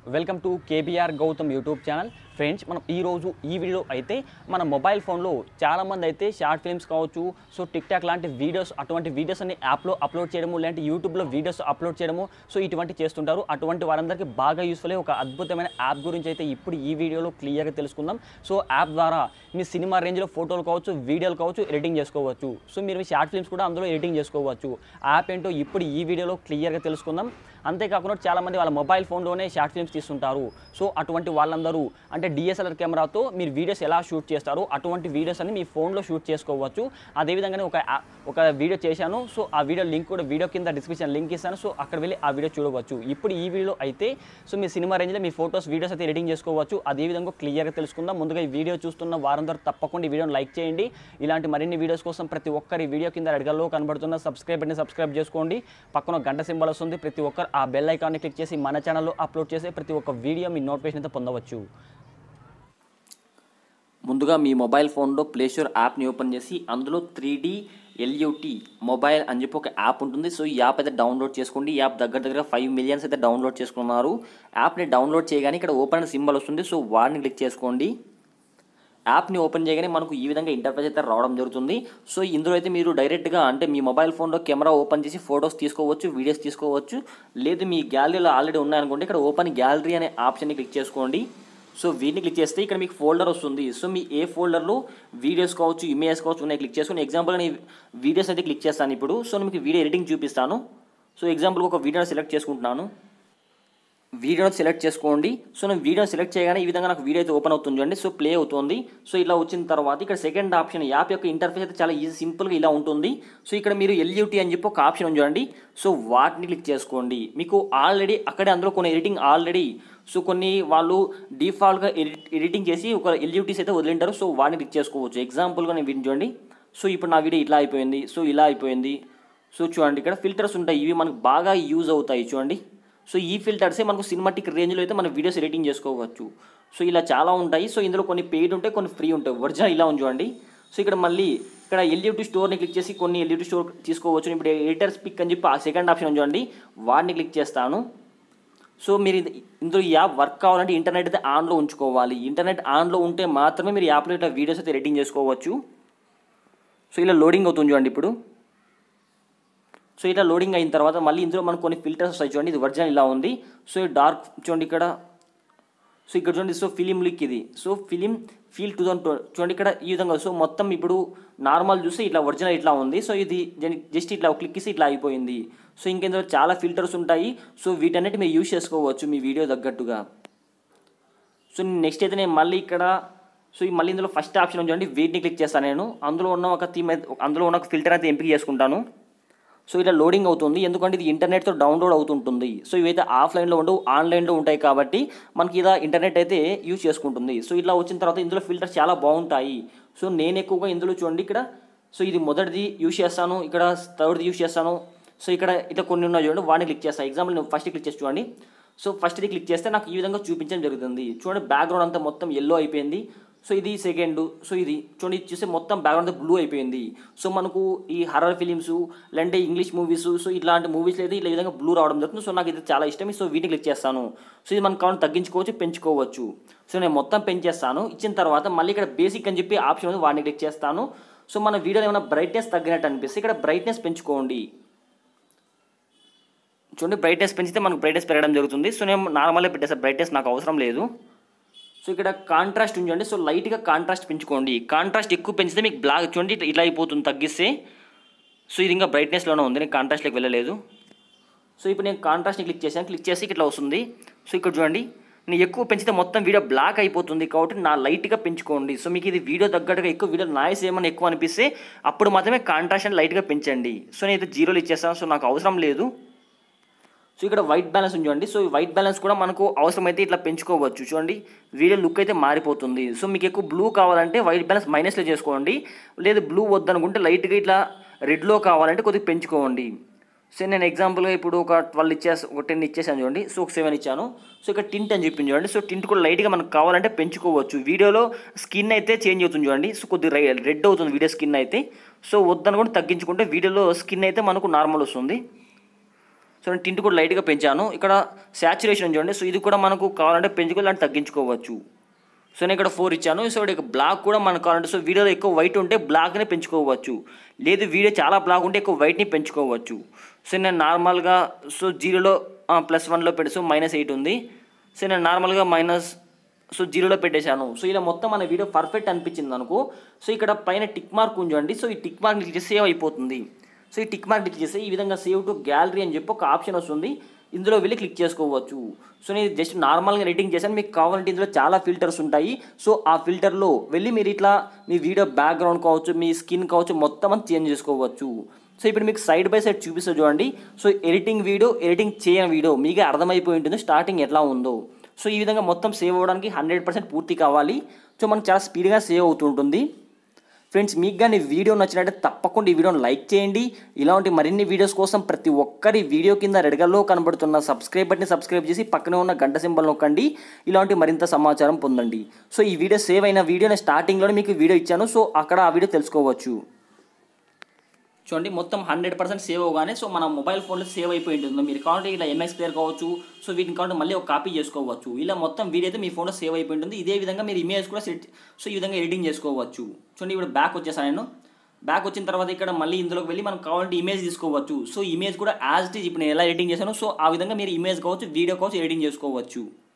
welcome to KBR Gautam YouTube channel friends మనం ఈరోజు ఈ వీడియో అయితే మన మొబైల్ ఫోన్లో చాలామంది అయితే షార్ట్ ఫిల్మ్స్ కావచ్చు సో టిక్ టాక్ లాంటి వీడియోస్ అటువంటి వీడియోస్ అన్ని యాప్లో అప్లోడ్ చేయడము లేదంటే యూట్యూబ్లో వీడియోస్ అప్లోడ్ చేయడము సో ఇటువంటి చేస్తుంటారు అటువంటి వారందరికీ బాగా యూస్ఫుల్ అయ్యే ఒక అద్భుతమైన యాప్ గురించి అయితే ఇప్పుడు ఈ వీడియోలో క్లియర్గా తెలుసుకుందాం సో యాప్ ద్వారా మీ సినిమా రేంజ్లో ఫోటోలు కావచ్చు వీడియోలు కావచ్చు ఎడిటింగ్ చేసుకోవచ్చు సో మీరు మీ షార్ట్ ఫిల్మ్స్ కూడా అందులో ఎడిటింగ్ చేసుకోవచ్చు యాప్ ఏంటో ఇప్పుడు ఈ వీడియోలో క్లియర్గా తెలుసుకుందాం అంతేకాకుండా చాలామంది వాళ్ళ మొబైల్ ఫోన్లోనే షార్ట్ ఫిల్మ్స్ తీస్తుంటారు సో అటువంటి వాళ్ళందరూ అంటే డిఎస్ఎల్ఆర్ కెమెరాతో మీరు వీడియోస్ ఎలా షూట్ చేస్తారు అటువంటి వీడియోస్ అన్ని మీ ఫోన్లో షూట్ చేసుకోవచ్చు అదేవిధంగానే ఒక యా- ఒక వీడియో చేశాను సో ఆ వీడియో లింక్ కూడా వీడియో కింద డిస్క్రిప్షన్ లింక్ ఇస్తాను సో అక్కడ వెళ్ళి ఆ వీడియో చూడవచ్చు ఇప్పుడు ఈ వీడియో అయితే సో మీ సినిమా రేంజ్లో మీ ఫోటోస్ వీడియోస్ అయితే ఎడిటింగ్ చేసుకోవచ్చు అదేవిధంగా క్లియర్గా తెలుసుకుందాం ముందుగా ఈ వీడియో చూస్తున్న వారందరూ తప్పకుండా ఈ వీడియోని లైక్ చేయండి ఇలాంటి మరిన్ని వీడియోస్ కోసం ప్రతి ఒక్కరి వీడియో కింద అడగల్లో కనబడుతున్న సబ్స్క్రైబ్ బటన్ సబ్స్క్రైబ్ చేసుకోండి పక్కన ఒక గంట సింబల్ వస్తుంది ప్రతి ఒక్కరు ఆ బెల్ ఐకాన్ని క్లిక్ చేసి మన ఛానల్లో అప్లోడ్ చేసే ప్రతి ఒక్క వీడియో మీ నోటిఫికేషన్ అయితే పొందవచ్చు ముందుగా మీ మొబైల్ ఫోన్లో ప్లేస్టోర్ యాప్ని ఓపెన్ చేసి అందులో త్రీ డీ ఎల్యూటీ మొబైల్ అని చెప్పి ఒక యాప్ ఉంటుంది సో ఈ యాప్ అయితే డౌన్లోడ్ చేసుకోండి ఈ యాప్ దగ్గర దగ్గర ఫైవ్ మిలియన్స్ అయితే డౌన్లోడ్ చేసుకున్నారు యాప్ని డౌన్లోడ్ చేయగానే ఇక్కడ ఓపెన్ సింబల్ వస్తుంది సో వాడిని క్లిక్ చేసుకోండి యాప్ని ఓపెన్ చేయగానే మనకు ఈ విధంగా ఇంటర్ఫేస్ అయితే రావడం జరుగుతుంది సో ఇందులో అయితే మీరు డైరెక్ట్గా అంటే మీ మొబైల్ ఫోన్లో కెమెరా ఓపెన్ చేసి ఫొటోస్ తీసుకోవచ్చు వీడియోస్ తీసుకోవచ్చు లేదు మీ గ్యాలరీలో ఆల్రెడీ ఉన్నాయనుకోండి ఇక్కడ ఓపెన్ గ్యాలరీ అనే ఆప్షన్ని క్లిక్ చేసుకోండి సో వీటిని క్లిక్ చేస్తే ఇక్కడ మీకు ఫోల్డర్ వస్తుంది సో మీ ఏ ఫోల్డర్లో వీడియోస్ కావచ్చు ఇమేజెస్ కావచ్చు ఉన్నాయి క్లిక్ చేసుకుని ఎగ్జాంపుల్ నేను వీడియోస్ అయితే క్లిక్ చేస్తాను ఇప్పుడు సో నేను మీకు వీడియో ఎడిటింగ్ చూపిస్తాను సో ఎగ్జాంపుల్ ఒక వీడియోని సెలెక్ట్ చేసుకుంటున్నాను వీడియోని సెలెక్ట్ చేసుకోండి సో నేను వీడియోని సెలెక్ట్ చేయగానే ఈ విధంగా నాకు వీడియో అయితే ఓపెన్ అవుతుంది చూడండి సో ప్లే అవుతుంది సో ఇలా వచ్చిన తర్వాత ఇక్కడ సెకండ్ ఆప్షన్ యాప్ యొక్క ఇంటర్ఫేస్ అయితే చాలా ఈజీ సింపుల్గా ఇలా ఉంటుంది సో ఇక్కడ మీరు ఎల్యూటీ అని చెప్పి ఒక ఆప్షన్ ఉంది చూడండి సో వాటిని క్లిక్ చేసుకోండి మీకు ఆల్రెడీ అక్కడే అందులో కొన్ని ఎడిటింగ్ ఆల్రెడీ సో కొన్ని వాళ్ళు డిఫాల్ట్గా ఎడిట్ ఎడిటింగ్ చేసి ఒక ఎల్యూటీస్ అయితే వదిలింటారు సో వాటిని క్లిక్ చేసుకోవచ్చు ఎగ్జాంపుల్గా నేను వీడిని చూడండి సో ఇప్పుడు నా వీడియో ఇట్లా అయిపోయింది సో ఇలా అయిపోయింది సో చూడండి ఇక్కడ ఫిల్టర్స్ ఉంటాయి ఇవి మనకు బాగా యూజ్ అవుతాయి చూడండి సో ఈ ఫిల్టర్సే మనకు సినిమాటిక్ రేంజ్లో అయితే మన వీడియోస్ ఎడిటింగ్ చేసుకోవచ్చు సో ఇలా చాలా ఉంటాయి సో ఇందులో కొన్ని పెయిడ్ ఉంటాయి కొన్ని ఫ్రీ ఉంటాయి ఒరిజినల్ ఇలా ఉంది చూడండి సో ఇక్కడ మళ్ళీ ఇక్కడ ఎల్యూటీ స్టోర్ని క్లిక్ చేసి కొన్ని ఎల్యూటీ స్టోర్ తీసుకోవచ్చు ఇప్పుడు ఎడిటర్స్ పిక్ అని చెప్పి ఆ సెకండ్ ఆప్షన్ ఉంది చూడండి వాడిని క్లిక్ చేస్తాను సో మీరు ఇది- ఇందులో ఈ యాప్ వర్క్ కావాలంటే ఇంటర్నెట్ అయితే ఆన్లో ఉంచుకోవాలి ఇంటర్నెట్ ఆన్లో ఉంటే మాత్రమే మీరు యాప్లో ఇట్లా వీడియోస్ అయితే ఎడిటింగ్ చేసుకోవచ్చు సో ఇలా లోడింగ్ అవుతుంది చూడండి ఇప్పుడు సో ఇట్లా లోడింగ్ అయిన తర్వాత మళ్ళీ ఇందులో మనకు కొన్ని ఫిల్టర్స్ వస్తాయి చూడండి ఇది ఒరిజినల్ ఇలా ఉంది సో ఈ డార్క్ చూడండి ఇక్కడ సో ఇక్కడ చూడండి సో ఫిలిం లిక్ ఇది so film feel two thousand చూడండి ఇక్కడ ఈ విధంగా సో మొత్తం ఇప్పుడు నార్మల్ చూస్తే ఇట్లా ఒరిజినల్ ఇట్లా ఉంది సో ఇది జస్ట్ ఇట్లా క్లిక్ ఇస్తే ఇట్లా అయిపోయింది సో ఇంకెందులో చాలా ఫిల్టర్స్ ఉంటాయి సో వీటన్నిటి మీరు యూజ్ చేసుకోవచ్చు మీ వీడియో తగ్గట్టుగా సో నెక్స్ట్ అయితే నేను మళ్ళీ ఇక్కడ సో ఈ మళ్ళీ ఇందులో ఫస్ట్ ఆప్షన్ ఉంది చూడండి వీటిని క్లిక్ చేస్తాను నేను అందులో ఉన్న ఒక థీమ్ అందులో ఉన్న ఒక ఫిల్టర్ అయితే ఎంపిక చేసుకుంటాను సో ఇలా లోడింగ్ అవుతుంది ఎందుకంటే ఇది ఇంటర్నెట్తో డౌన్లోడ్ అవుతుంటుంది సో ఇవైతే ఆఫ్లైన్లో ఉండవు ఆన్లైన్లో ఉంటాయి కాబట్టి మనకి ఇలా ఇంటర్నెట్ అయితే యూజ్ చేసుకుంటుంది సో ఇట్లా వచ్చిన తర్వాత ఇందులో ఫిల్టర్స్ చాలా బాగుంటాయి సో నేను ఎక్కువగా ఇందులో చూడండి ఇక్కడ సో ఇది మొదటిది యూజ్ చేస్తాను ఇక్కడ థర్డ్ది యూజ్ చేస్తాను సో ఇక్కడ ఇట్లా కొన్ని ఉన్నాయి చూడండి వాడిని క్లిక్ చేస్తాను ఎగ్జాంపుల్ నేను ఫస్ట్ క్లిక్ చేసి చూడండి సో ఫస్ట్ది క్లిక్ చేస్తే నాకు ఈ విధంగా చూపించడం జరుగుతుంది చూడండి బ్యాక్గ్రౌండ్ అంతా మొత్తం ఎల్లో అయిపోయింది సో ఇది సెకండ్ సో ఇది చూడండి ఇది చూస్తే మొత్తం బ్యాక్గ్రౌండ్ అంతా బ్లూ అయిపోయింది సో మనకు ఈ హర్రర్ ఫిలిమ్స్ లేదంటే ఇంగ్లీష్ మూవీస్ సో ఇలాంటి మూవీస్ అయితే ఇలా ఈ విధంగా బ్లూ రావడం జరుగుతుంది సో నాకు ఇది చాలా ఇష్టం సో వీటిని క్లిక్ చేస్తాను సో ఇది మనకు కావాలని తగ్గించుకోవచ్చు పెంచుకోవచ్చు సో నేను మొత్తం పెంచేస్తాను ఇచ్చిన తర్వాత మళ్ళీ ఇక్కడ బేసిక్ అని చెప్పి ఆప్షన్ ఉంది వాడిని క్లిక్ చేస్తాను సో మన వీడియోలో ఏమైనా బ్రైట్నెస్ తగ్గినట్టు అనిపిస్తే ఇక్కడ బ్రైట్నెస్ పెంచుకోండి చూడండి బ్రైట్నెస్ పెంచితే మనకు బ్రైట్నెస్ పెరగడం జరుగుతుంది సో నేను నార్మల్గా పెట్టేస్తాను బ్రైట్నెస్ నాకు అవసరం లేదు సో ఇక్కడ కాంట్రాస్ట్ ఉంచండి సో లైట్గా కాంట్రాస్ట్ పెంచుకోండి కాంట్రాస్ట్ ఎక్కువ పెంచితే మీకు బ్లాక్ చూడండి ఇట్లా- ఇట్లా అయిపోతుంది తగ్గిస్తే సో ఇది ఇంకా బ్రైట్నెస్లోనే ఉంది నేను కాంట్రాస్ట్లోకి వెళ్ళలేదు సో ఇప్పుడు నేను కాంట్రాస్ట్ని క్లిక్ చేశాను క్లిక్ చేసి ఇట్లా వస్తుంది సో ఇక్కడ చూడండి నేను ఎక్కువ పెంచితే మొత్తం వీడియో బ్లాక్ అయిపోతుంది కాబట్టి నా లైట్గా పెంచుకోండి సో మీకు ఇది వీడియో తగ్గట్టుగా ఎక్కువ వీడియో నాయిస్ ఏమైనా ఎక్కువ అనిపిస్తే అప్పుడు మాత్రమే కాంట్రాస్ట్ లైట్గా పెంచండి సో నేను అయితే జీరోలు ఇచ్చేస్తాను సో నాకు అవసరం లేదు సో ఇక్కడ వైట్ బ్యాలెన్స్ ఉంది చూడండి సో ఈ వైట్ బ్యాలెన్స్ కూడా మనకు అవసరమైతే ఇట్లా పెంచుకోవచ్చు చూడండి వీడియో లుక్ అయితే మారిపోతుంది సో మీకు ఎక్కువ బ్లూ కావాలంటే వైట్ బ్యాలెన్స్ మైనస్లో చేసుకోండి లేదు బ్లూ వద్దనుకుంటే లైట్గా ఇట్లా రెడ్లో కావాలంటే కొద్దిగా పెంచుకోండి సో నేను ఎగ్జాంపుల్గా ఇప్పుడు ఒక ట్వెల్వ్ ఇచ్చేసి ఒక టెన్ ఇచ్చేసాను చూడండి సో ఒక సెవెన్ ఇచ్చాను సో ఇక్కడ టింట్ అని చెప్పింది చూడండి సో టింట్ కూడా లైట్గా మనకు కావాలంటే పెంచుకోవచ్చు వీడియోలో స్కిన్ అయితే చేంజ్ అవుతుంది చూడండి సో కొద్దిగా రెడ్ అవుతుంది వీడియో స్కిన్ అయితే సో వద్దనుకుంటే తగ్గించుకుంటే వీడియోలో స్కిన్ అయితే మనకు నార్మల్ వస్తుంది సో నేను టింట్ కూడా లైట్గా పెంచాను ఇక్కడ శాచురేషన్ చూడండి సో ఇది కూడా మనకు కావాలంటే పెంచుకోవాలంటే తగ్గించుకోవచ్చు సో నేను ఇక్కడ ఫోర్ ఇచ్చాను సో ఇక్కడ బ్లాక్ కూడా మనకు కావాలంటే సో వీడియోలో ఎక్కువ వైట్ ఉంటే బ్లాక్ని పెంచుకోవచ్చు లేదు వీడియో చాలా బ్లాక్ ఉంటే ఎక్కువ వైట్ని పెంచుకోవచ్చు సో నేను నార్మల్గా సో జీరోలో ప్లస్ వన్లో పెట్టి సో మైనస్ ఎయిట్ ఉంది సో నేను నార్మల్గా మైనస్ సో జీరోలో పెట్టేశాను సో ఇలా మొత్తం మన వీడియో పర్ఫెక్ట్ అనిపించింది అనుకో సో ఇక్కడ పైన టిక్ మార్క్ ఉంచండి సో ఈ టిక్ మార్క్ క్లిక్ చేసి సేవ్ అయిపోతుంది సో ఈ టిక్ మార్క్ క్లిక్ చేస్తే ఈ విధంగా సేవ్ టు గ్యాలరీ అని చెప్పి ఒక ఆప్షన్ వస్తుంది ఇందులో వెళ్ళి క్లిక్ చేసుకోవచ్చు సో నేను జస్ట్ నార్మల్గా ఎడిటింగ్ చేశాను మీకు కావాలంటే ఇందులో చాలా ఫిల్టర్స్ ఉంటాయి సో ఆ ఫిల్టర్లో వెళ్ళి మీరు ఇట్లా మీ వీడియో బ్యాక్గ్రౌండ్ కావచ్చు మీ స్కిన్ కావచ్చు మొత్తం అంతా చేంజ్ చేసుకోవచ్చు సో ఇప్పుడు మీకు సైడ్ బై సైడ్ చూపిస్తా చూడండి సో ఎడిటింగ్ వీడియో ఎడిటింగ్ చేయని వీడియో మీకు అర్థమైపోయి ఉంటుంది స్టార్టింగ్ ఎట్లా ఉందో సో ఈ విధంగా మొత్తం సేవ్ అవ్వడానికి హండ్రెడ్ పర్సెంట్ పూర్తి కావాలి సో మనకు చాలా స్పీడ్గా సేవ్ అవుతుంటుంది ఫ్రెండ్స్ మీకు కానీ వీడియో నచ్చినట్టే తప్పకుండా ఈ వీడియోని లైక్ చేయండి ఇలాంటి మరిన్ని వీడియోస్ కోసం ప్రతి ఒక్కరి వీడియో కింద రెడగల్లో కనబడుతున్న సబ్స్క్రైబ్ బట్ని సబ్స్క్రైబ్ చేసి పక్కనే ఉన్న గంట సింబల్ నొక్కండి ఇలాంటి మరింత సమాచారం పొందండి సో ఈ వీడియో సేవ్ అయిన వీడియోని స్టార్టింగ్లోనే మీకు వీడియో ఇచ్చాను సో అక్కడ ఆ వీడియో తెలుసుకోవచ్చు చూడండి మొత్తం హండ్రెడ్ పర్సెంట్ సేవ్ అవగానే సో మన మొబైల్ ఫోన్లో సేవ్ అయిపోయి ఉంటుంది మీరు కావాలంటే ఇలా ఎంఎక్స్ ప్లేయర్ కావచ్చు సో వీటిని కావాలంటే మళ్ళీ ఒక కాపీ చేసుకోవచ్చు ఇలా మొత్తం వీడియో అయితే మీ ఫోన్లో సేవ్ అయిపోయి ఉంటుంది ఇదే విధంగా మీరు ఇమేజ్ కూడా సెట్ సో ఈ విధంగా ఎడిటింగ్ చేసుకోవచ్చు చూడండి ఇప్పుడు బ్యాక్ వచ్చేసాను నేను బ్యాక్ వచ్చిన తర్వాత ఇక్కడ మళ్ళీ ఇందులోకి వెళ్ళి మనం కావాలంటే ఇమేజ్ తీసుకోవచ్చు సో ఇమేజ్ కూడా యాజ్ ఇట్ ఈజ్ ఇప్పుడు నేను ఎలా ఎడిటింగ్ చేశాను సో ఆ విధంగా మీరు ఇమేజ్ కావచ్చు వీడియో కావచ్చు ఎడిటింగ్ చేసుకోవచ్చు